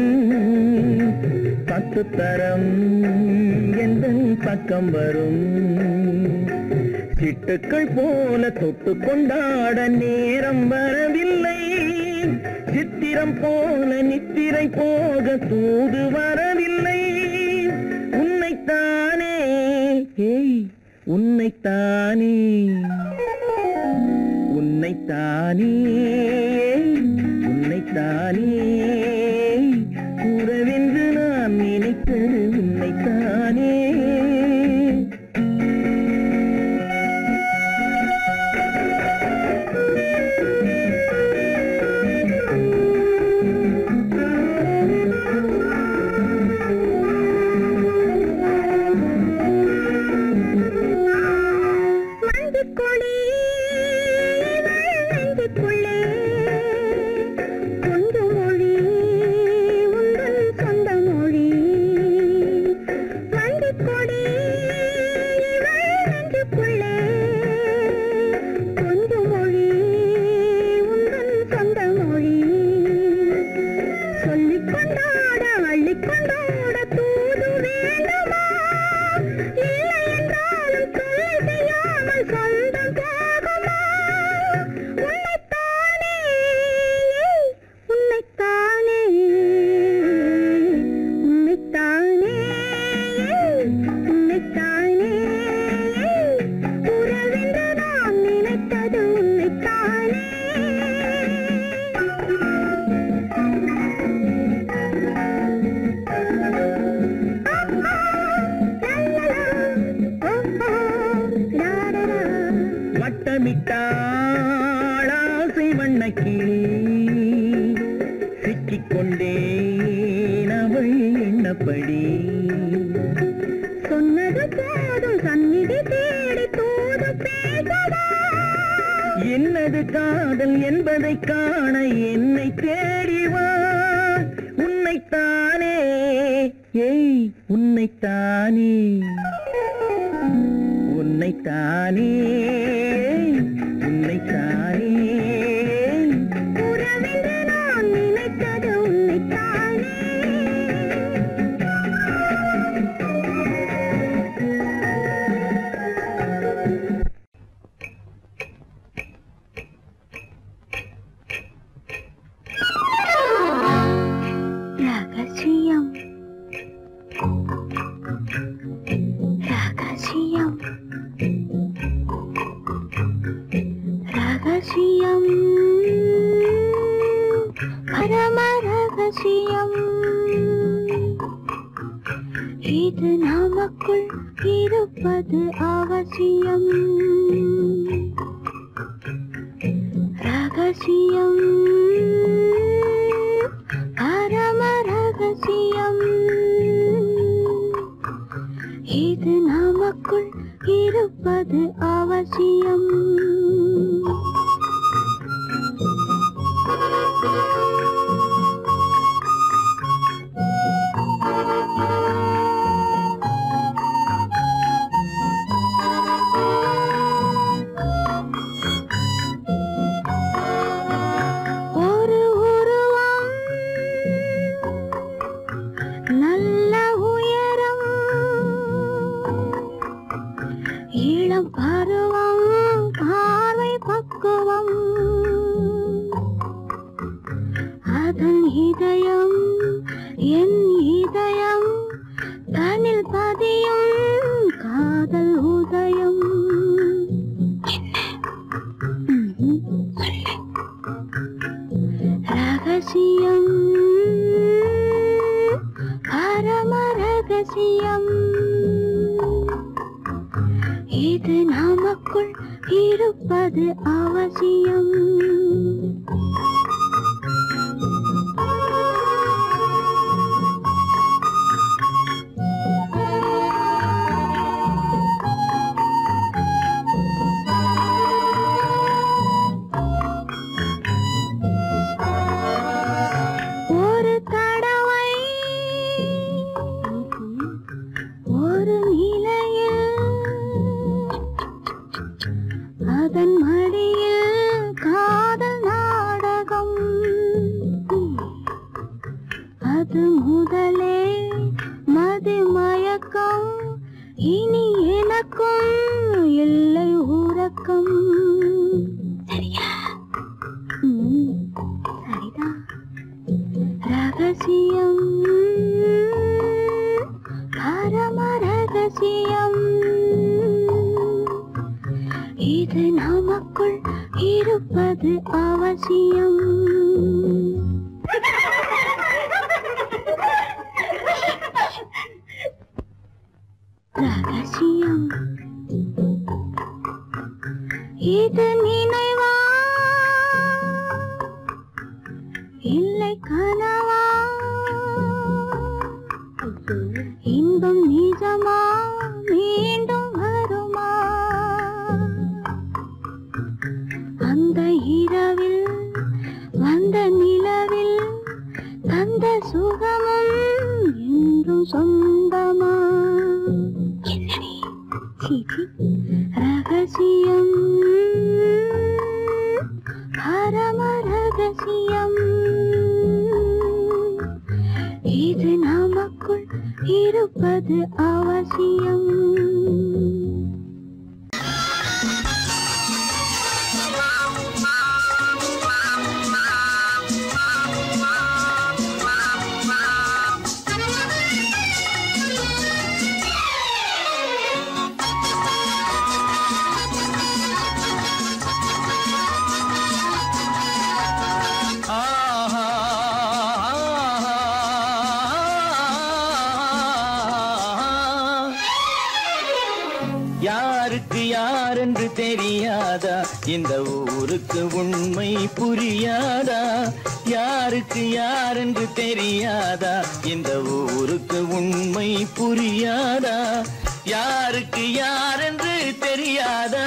பத்து தரம் எந்த பக்கம் வரும் சிட்டுக்கள் போல தொட்டு கொண்டாட நேரம் வரவில்லை சித்திரம் போல நித்திரை போக தூது வரவில்லை உன்னைத்தானே ஏய் உன்னைத்தானே உன்னைத்தானே உன்னைத்தானே உறவென்று நான் நினைத்தது உன்னைத்தானே மஞ்சக்கொடி நெஞ்சுக்குள்ளே கொஞ்சம் மொழி உங்கள் சொந்த மொழி மஞ்சக்கொடி நெஞ்சுக்குள்ளே கொஞ்சம் மொழி உங்கள் சொந்த மொழி சொல்லிக் கொண்டாட அள்ளிக் கொண்டாட தூது வேண்டுமா இல்லை என்றாலும் தொல்லை செய்யாமல் சொந்தம் போகுமா உன்னைத்தானே உன்னைத்தானே உன்னைத்தானே உன்னைத்தானே உறவென்று நான் நினைத்தது உன்னைத்தானே வட்டமிட்டாள் ஆசை வண்ணக்கிளி சிக்கிக்கொண்டேன் அவள் எண்ணப்படி சொன்னது போதும் சந்நிதி தேடி தூது பேசவா என்னது காதல் என்பதை காண என்னை தேடி வா உன்னைத்தானே ஏய் உன்னைத்தானே உன்னைத்தானே உன்னைத்தானே உறவென்று நான் நினைத்தது உன்னைத்தானே ரகசியம் ரகசியம் ரகசியம் பரம ரகசியம் இது நமக்குள் இருப்பது அவசியம் ரகசியம் பரம ரகசியம் இது நமக்குள் இருப்பது அவசியம் ஒரு உருவம் நல்ல உயரம் இளம் பருவம் பார்வை பக்குவம் அதன் இதயம் என் இதயம் தனில் பதியும் காதல் உதயம் ரகசியம் பரம ரகசியம் இது நமக்குள் இருப்பது அவசியம் ஒரு தடவை ஒரு நிலையில் அதன் மடியில் காதல் நாடகம் அது முதலே மதி மயக்கம் இனி எனக்கும் இல்லை இருப்பது அவசியம் ரகசியம் இது நினைவா இல்லை கனவா இன்பம் நிஜமா மீண்டும் வருமா அந்த இரவில் வந்த நிலவில் தந்த சுகமும் என்றும் சொந்தமா என்னடி? சீ, சீ. ரகசியம் பரம ரகசியம் இது நமக்குள் இருப்பது அவசியம் ஆஹா, யாருக்கு யாரென்று தெரியாதா இந்த ஊருக்கு உண்மை புரியாதா யாருக்கு யாரென்று தெரியாதா இந்த ஊருக்கு உண்மை புரியாதா யாருக்கு யாரென்று தெரியாதா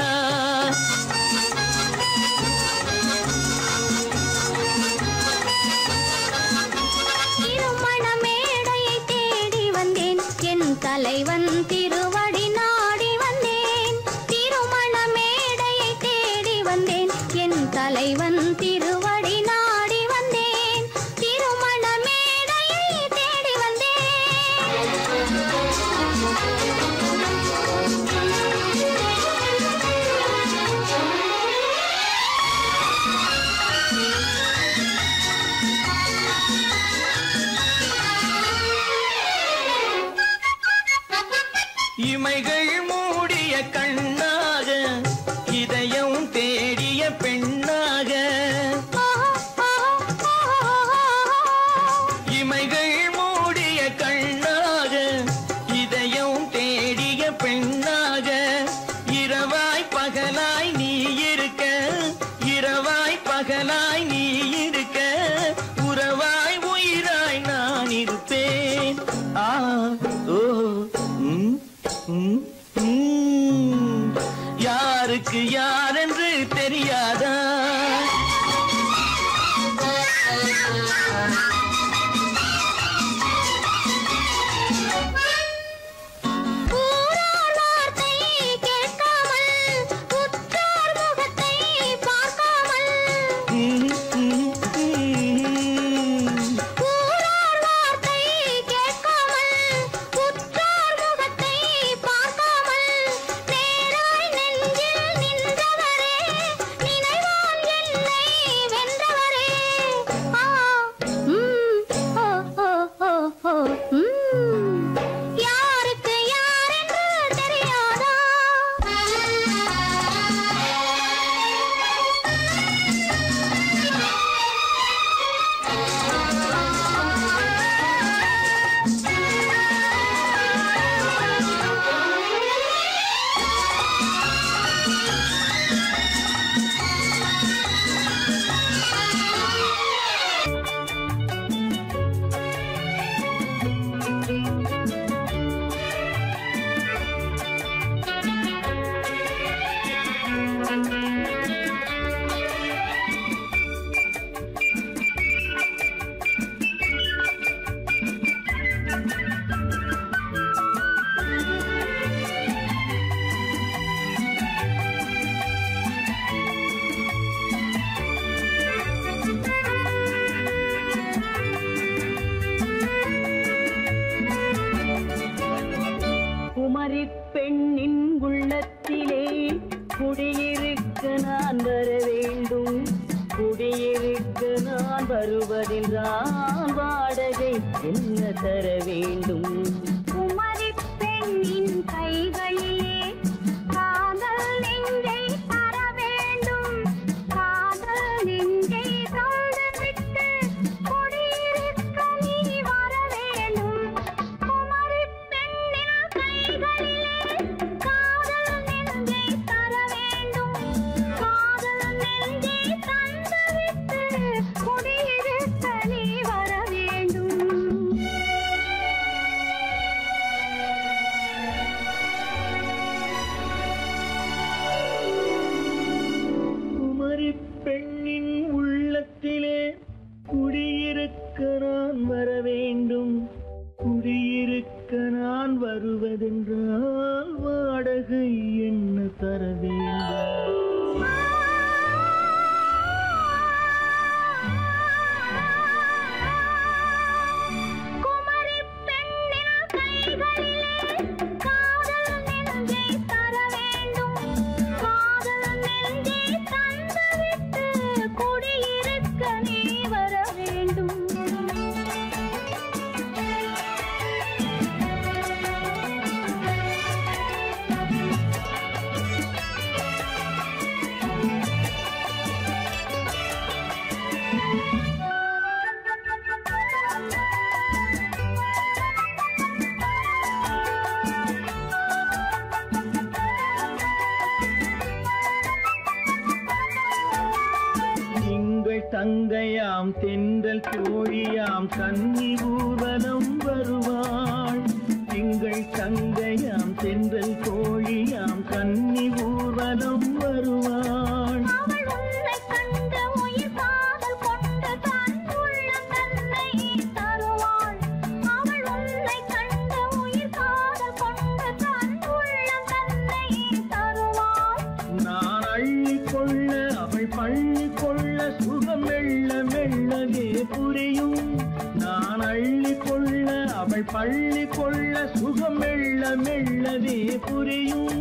திருமண மேடையை தேடி வந்தேன் என் தலைவன் திருவடி நாடி வந்தேன் திருமண மேடையை தேடி வந்தேன் என் தலைவன் திருவடி நாடி வந்தேன் திருமண மேடையை தேடி இமைகள் மூடிய கண்ணாக இதயம் தேடிய பெண்ணாக இமைகள் மூடிய கண்ணாக இதயம் தேடிய பெண்ணாக இரவாய் பகலாய் நீ இருக்க இரவாய் பகலாய் நீ இருக்க உறவாய் உயிராய் நான் இருப்பேன் ஆ ஓ ம், ம், ம். யாருக்கு யாரென்று தெரியாதா ஊரார் வார்த்தை கேட்காமல் உற்றார் முகத்தை பார்க்காமல் ம், ம், ம். ஊரார் வார்த்தை கேட்காமல் உற்றார் முகத்தை பார்க்காமல் நேராய் நெஞ்சில் நின்றவரே நினைவால் என்னை வென்றவரே ஆ ம் ஓ ஓ ஓ ஓ ம் யாருக்கு யாரென்று தெரியாதா குமரி பெண்ணின் உள்ளத்திலே குடியிருக்க நான் வர வேண்டும் குடியிருக்க நான் வருவதென்றால் வாடகை என்ன தர வேண்டும் குமரி பெண்ணின் கைகளிலே காதல் நெஞ்சை தர வேண்டும் பெண்ணின் உள்ளத்திலே குடியிருக்க நான் வர வேண்டும் குடியிருக்க நான் வருவதென்றால் வாடகை என்ன தர வேண்டும் குமரி பெண்ணின் கைகளிலே காதல் நெஞ்சை தர வேண்டும் காதல் நெஞ்சை தந்துவிட்டு குடியிருக்க நீ வர வேண்டும் திங்கள் தங்கையாம் தென்றல் தோழியாம் கன்னி ஊர்வலம் வருவாள் திங்கள் தங்கையாம் தென்றல் தோழியாம் கன்னி ஊர்வலம் வருவாள் அவள் உன்னை கண்டு உயிர் காதல் கொண்டு தன் உள்ளம் தன்னை தருவாள் அவள் உன்னை கண்டு உயிர் காதல் கொண்டு தன் உள்ளம் தன்னை தருவாள் நான் அள்ளி கொள்ள அவள் பள்ளி கொள்ள சுகம் மெல்ல மெல்லவே புரியும் நான் அள்ளி கொள்ள அவள் பள்ளி கொள்ள சுகம் மெல்ல மெல்லவே புரியும்